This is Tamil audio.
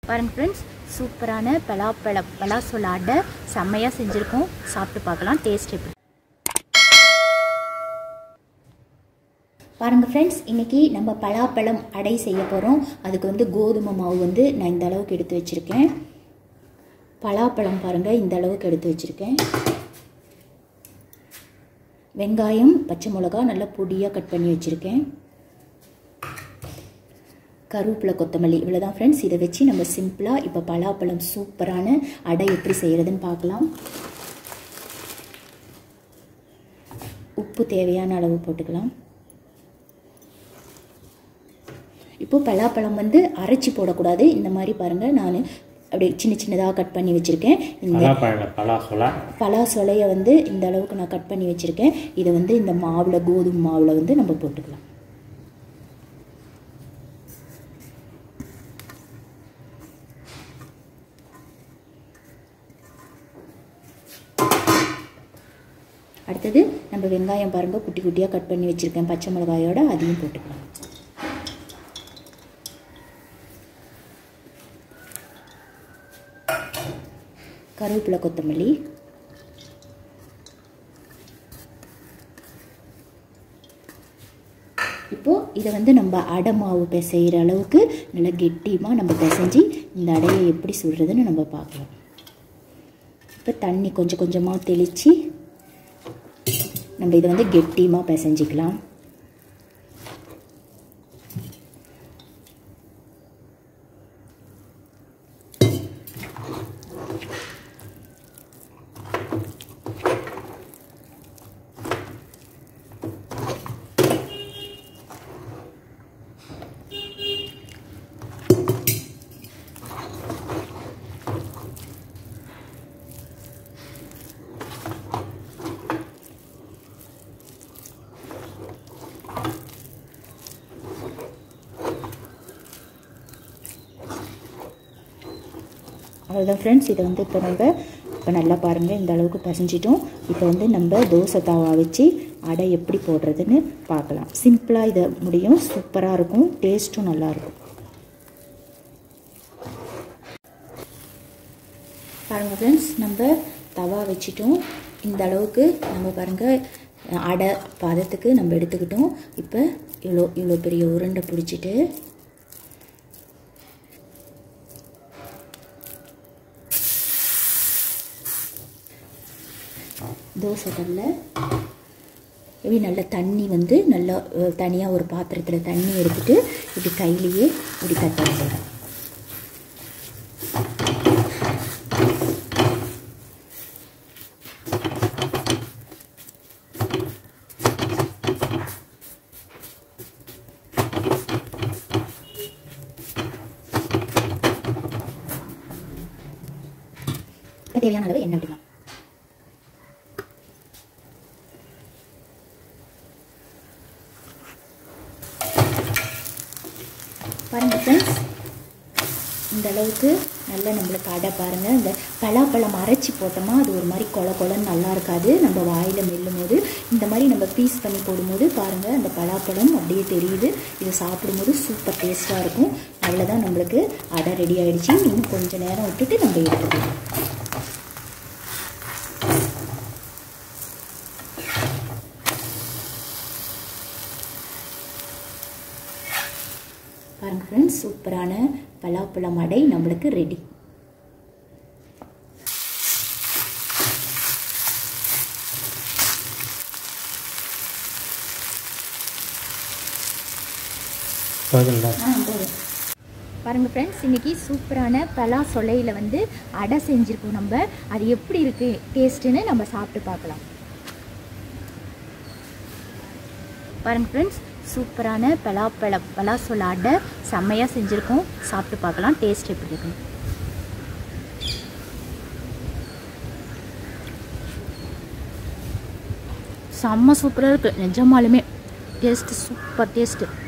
பாருங்க ஃப்ரெண்ட்ஸ் சூப்பரான பலாப்பழ பலாசோல அடை செம்மையாக செஞ்சுருக்கோம் சாப்பிட்டு பார்க்கலாம் டேஸ்ட் எப்படி பாருங்கள் ஃப்ரெண்ட்ஸ் இன்றைக்கி நம்ம பலாப்பழம் அடை செய்ய போகிறோம் அதுக்கு வந்து கோதுமை மாவு வந்து நான் இந்த அளவுக்கு எடுத்து வச்சுருக்கேன் பலாப்பழம் பாருங்கள் இந்த அளவுக்கு எடுத்து வச்சுருக்கேன் வெங்காயம் பச்சை மிளகா நல்லா பொடியாக கட் பண்ணி வச்சுருக்கேன் கருவேப்பிலை கொத்தமல்லி இவ்வளோ தான் ஃப்ரெண்ட்ஸ் இதை வச்சு நம்ம சிம்பிளாக இப்போ பலாப்பழம் சூப்பரான அடை எப்படி செய்கிறதுன்னு பார்க்கலாம் உப்பு தேவையான அளவு போட்டுக்கலாம் இப்போ பலாப்பழம் வந்து அரைச்சி போடக்கூடாது இந்த மாதிரி பாருங்கள் நான் அப்படியே சின்ன சின்னதாக கட் பண்ணி வச்சுருக்கேன் இந்த பலாப்பழம் பலாசொல பலா சொலையை வந்து இந்த அளவுக்கு நான் கட் பண்ணி வச்சுருக்கேன் இதை வந்து இந்த மாவில் கோதுமை மாவில் வந்து நம்ம போட்டுக்கலாம் அடுத்தது நம்ம வெங்காயம் பாருங்கள் குட்டி குட்டியாக கட் பண்ணி வச்சுருக்கேன் பச்சை மிளகாயோட அதையும் போட்டுக்கலாம் கருவேப்பிலை கொத்தமல்லி இப்போது இதை வந்து நம்ம அடை மாவு பிசைகிற அளவுக்கு நல்லா கெட்டியமாக நம்ம பிசைஞ்சு இந்த அடையை எப்படி சுடுறதுன்னு நம்ம பார்க்கலாம் இப்போ தண்ணி கொஞ்சம் கொஞ்சமாக தெளித்து நம்ம இதை வந்து கெட்டியமாக பிசைஞ்சிக்கலாம் அவ்வளோதான் ஃப்ரெண்ட்ஸ் இதை வந்து இப்போ நம்ம இப்போ நல்லா பாருங்கள் இந்த அளவுக்கு பசைஞ்சிட்டோம் இப்போ வந்து நம்ம தோசை தாவா வச்சு அடை எப்படி போடுறதுன்னு பார்க்கலாம் சிம்பிளாக இதை முடியும் சூப்பராக இருக்கும் டேஸ்ட்டும் நல்லாயிருக்கும் பாருங்கள் ஃப்ரெண்ட்ஸ் நம்ம தவா வச்சிட்டோம் இந்த அளவுக்கு நம்ம பாருங்கள் அடை பதத்துக்கு நம்ம எடுத்துக்கிட்டோம் இப்போ இவ்வளோ இவ்வளோ பெரிய உருண்டை பிடிச்சிட்டு தோசை கல்ல இப்படி நல்லா தண்ணி வந்து நல்லா தனியாக ஒரு பாத்திரத்தில் தண்ணி எடுத்துட்டு இப்படி கையிலேயே இப்படி தட்ட வேண்டியது தேவையான அளவு எண்ணெய் விடலாம் பாருங்கள் ஃப்ரெண்ட்ஸ் இந்த அளவுக்கு நல்லா நம்மளுக்கு அடை பாருங்கள் இந்த பலாப்பழம் அரைச்சி போட்டோமா அது ஒரு மாதிரி கொல கொலன்னு நல்லா இருக்காது நம்ம வாயில் மெல்லும் போது இந்த மாதிரி நம்ம பீஸ் பண்ணி போடும்போது பாருங்கள் அந்த பலாப்பழம் அப்படியே தெரியுது இதை சாப்பிடும்போது சூப்பர் டேஸ்ட்டாக இருக்கும் அவ்வளோதான் நம்மளுக்கு அடை ரெடி ஆகிடுச்சு இன்னும் கொஞ்சம் நேரம் விட்டுட்டு நம்ம எடுத்துக்கலாம் பாருங்க ஃப்ரெண்ட்ஸ் சூப்பரான பலாப்பழம் அடை நம்மளுக்கு ரெடி போதும்ல ஆ போதும் பாருங்கள் ஃப்ரெண்ட்ஸ் இன்றைக்கி சூப்பரான பலா சொலையில் வந்து அடை செஞ்சுருக்கோம் நம்ம அது எப்படி இருக்குது டேஸ்ட்டுன்னு நம்ம சாப்பிட்டு பார்க்கலாம் பாருங்கள் ஃப்ரெண்ட்ஸ் சூப்பரான பலாப்பழ பலாசோல அடை செம்மையாக செஞ்சுருக்கோம் சாப்பிட்டு பார்க்கலாம் டேஸ்ட் எப்படி இருக்குன்னு செம்ம சூப்பராக இருக்குது நிஜமாலுமே டேஸ்ட்டு சூப்பர் டேஸ்ட்டு